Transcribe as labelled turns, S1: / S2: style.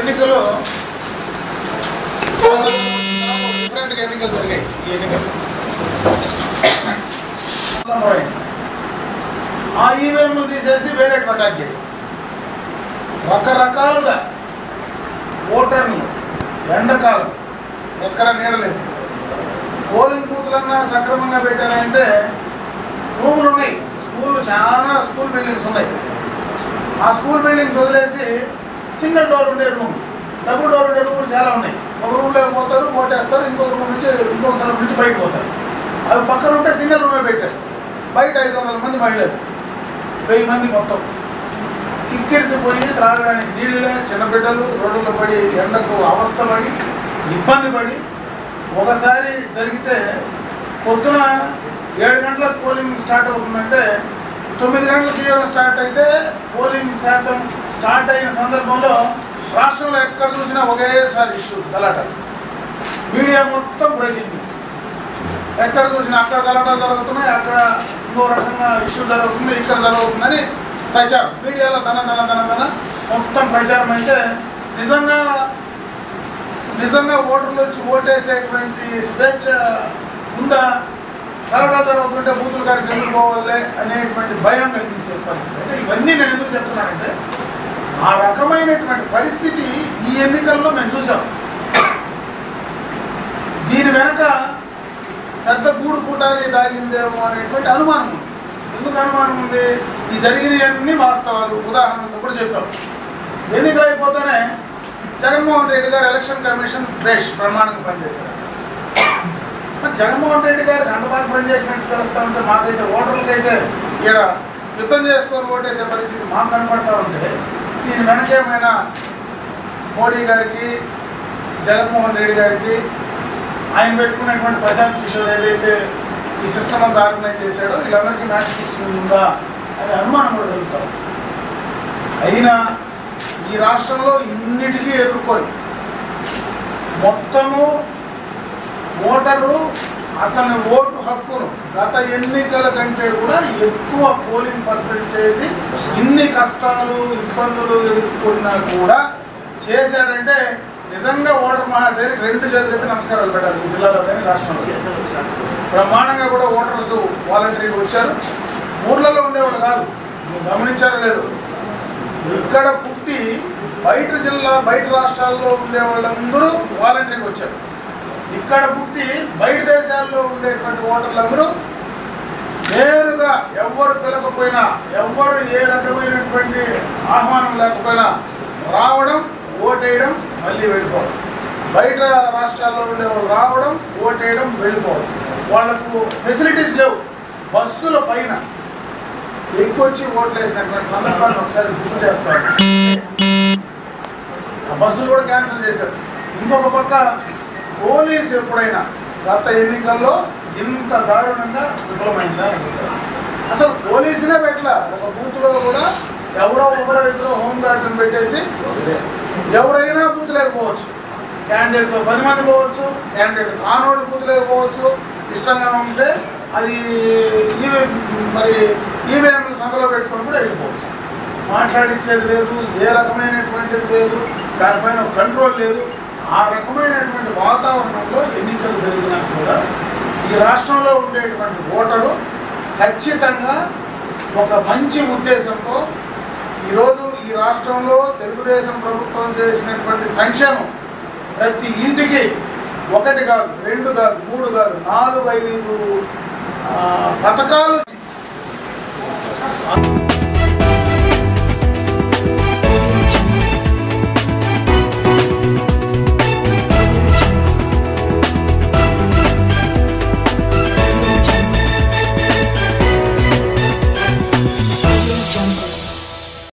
S1: ఎన్నికలు డిఫరెంట్గా ఎన్నికలు జరిగాయి ఈ ఎన్నికలు మొరాయించారు. ఆ ఈవీఎంలు తీసేసి వేరే అటాచ్ చేయడం రకరకాలుగా ఓటర్లు ఎండాకాలం ఎక్కడ నీడలేదు పోలింగ్ బూత్లన్నా సక్రమంగా పెట్టారంటే రూములు ఉన్నాయి స్కూళ్ళు చాలా స్కూల్ బిల్డింగ్స్ ఉన్నాయి ఆ స్కూల్ బిల్డింగ్స్ వదిలేసి సింగిల్ డోర్ ఉండే రూమ్ డబుల్ డోర్ ఉండే రూములు చాలా ఉన్నాయి ఒక రూమ్లోకి పోతారు ఓటేస్తారు ఇంకొక రూమ్ నుంచి ఇంకొక తరపు నుంచి బయటకు పోతారు అవి పక్కన ఉంటే సింగిల్ రూమే పెట్టారు బయట ఐదు వందల మంది మహిళలు వెయ్యి మంది మొత్తం కిక్కిరిసిపోయి త్రాగడానికి నీళ్ళే చిన్నబిడ్డలు రోడ్డులో పడి ఎండకు అవస్థపడి ఇబ్బంది పడి ఒకసారి జరిగితే పొద్దున ఏడు గంటలకు పోలింగ్ స్టార్ట్ అవుతుందంటే తొమ్మిది గంటలకు జీవం స్టార్ట్ అయితే పోలింగ్ శాతం స్టార్ట్ అయిన సందర్భంలో రాష్ట్రంలో ఎక్కడ చూసినా ఒకేసారి ఇష్యూస్ గలాట మీడియా మొత్తం బ్రేకింగ్ న్యూస్ ఎక్కడ చూసినా అక్కడ గలాటాలు జరుగుతున్నాయి అక్కడ ఇంకో రకంగా ఇష్యూ జరుగుతుంది ఇక్కడ జరుగుతుందని ప్రచారం మీడియాలో ధన ధన ధన ధన మొత్తం ప్రచారం అయితే నిజంగా నిజంగా ఓటర్లు వచ్చి ఓటేసేటువంటి స్వేచ్ఛ ఉందా గలాటాలు జరుగుతుంటే బూతులు కాడికి ఎందుకు పోవాలి అనేటువంటి భయం కల్పించే పరిస్థితి అంటే ఇవన్నీ నేను ఎందుకు చెప్తున్నానంటే ఆ రకమైనటువంటి పరిస్థితి ఈ ఎన్నికల్లో మేము చూసాం దీని వెనక పెద్ద గూడు కూటాన్ని దాగిందేమో అనేటువంటి అనుమానం ఉంది ఎందుకు అనుమానం ఉంది ఈ జరిగినవన్నీ వాస్తవాలు ఉదాహరణతో కూడా చెప్పాం ఎన్నికలు అయిపోతేనే జగన్మోహన్ రెడ్డి గారు ఎలక్షన్ కమిషన్ బేష్ బ్రహ్మాండంగా పనిచేశారు మరి జగన్మోహన్ రెడ్డి గారికి అంత బాగా పనిచేసినట్టు తెలుస్తూ ఉంటే మాకైతే ఓటర్లకైతే ఇక్కడ యుద్ధం చేసుకొని ఓటేసే పరిస్థితి మాకు కనపడతా ఉంటే దీని వెనకేమైనా మోడీ గారికి జగన్మోహన్ రెడ్డి గారికి ఆయన పెట్టుకున్నటువంటి ప్రశాంత్ కిషోర్ ఏదైతే ఈ సిస్టమ్ అంతా ఆర్గనైజ్ చేశాడో వీళ్ళందరికీ మ్యాచ్ ఫిక్సింగ్ ఉందా అనే అనుమానం కూడా కలుగుతాం అయినా ఈ రాష్ట్రంలో ఇన్నిటికీ ఎదుర్కొని మొత్తము ఓటరు అతని ఓటు హక్కును గత ఎన్నికల కంటే కూడా ఎక్కువ పోలింగ్ పర్సంటేజ్ ఇన్ని కష్టాలు ఇబ్బందులు ఎదుర్కొన్నా కూడా చేశాడంటే నిజంగా ఓటర్ మహాశైలికి రెండు చేతులైతే నమస్కారాలు పెట్టాలి ఈ జిల్లాలో కానీ రాష్ట్రంలో బ్రహ్మాండంగా కూడా ఓటర్స్ వాలంటీర్లు వచ్చారు ఊర్లలో ఉండేవాళ్ళు కాదు మీరు గమనించారో లేదు ఇక్కడ పుట్టి బయట జిల్లా బయట రాష్ట్రాల్లో ఉండే వాళ్ళందరూ వాలంటీర్కి వచ్చారు ఇక్కడ పుట్టి బయట దేశాల్లో ఉండేటువంటి ఓటర్లందరూ నేరుగా ఎవ్వరు పిలకపోయినా ఎవ్వరు ఏ రకమైనటువంటి ఆహ్వానం లేకపోయినా రావడం ఓటేయడం మళ్ళీ వెళ్ళిపోవడం బయట రాష్ట్రాల్లో ఉండే వాళ్ళు రావడం ఓటేయడం వెళ్ళిపోవడం వాళ్ళకు ఫెసిలిటీస్ లేవు బస్సుల పైన ఎక్కువచ్చి ఓట్లు వేసినటువంటి సందర్భాన్ని ఒకసారి గుర్తు చేస్తాను ఆ బస్సులు కూడా క్యాన్సిల్ చేశారు ఇంకొక పక్క పోలీస్ ఎప్పుడైనా గత ఎన్నికల్లో ఇంత దారుణంగా విఫలమైందా అని అడుగుతారు. అసలు పోలీసునే పెట్టల ఒక బూత్లో కూడా ఎవరో ఒకరో ఇద్దరు హోమ్ గార్డ్స్ని పెట్టేసి ఎవరైనా బూత్ లేకపోవచ్చు క్యాండిడేట్తో పది మంది పోవచ్చు క్యాండిడేట్ కానోడు బూత్ లేకపోవచ్చు ఇష్టంగా ఉంటే అది ఈవీ మరి ఈవీఎంలు సందులో పెట్టుకొని కూడా వెళ్ళిపోవచ్చు మాట్లాడించేది లేదు ఏ రకమైనటువంటిది లేదు దానిపైన కంట్రోల్ లేదు ఆ రకమైనటువంటి వాతావరణంలో ఎన్నికలు జరిగినా కూడా ఈ రాష్ట్రంలో ఉండేటువంటి ఓటరు ఖచ్చితంగా ఒక మంచి ఉద్దేశంతో ఈరోజు ఈ రాష్ట్రంలో తెలుగుదేశం ప్రభుత్వం చేసినటువంటి సంక్షేమం ప్రతి ఇంటికి ఒకటి కాదు రెండు కాదు మూడు కాదు నాలుగు ఐదు ఆ, పథకాలు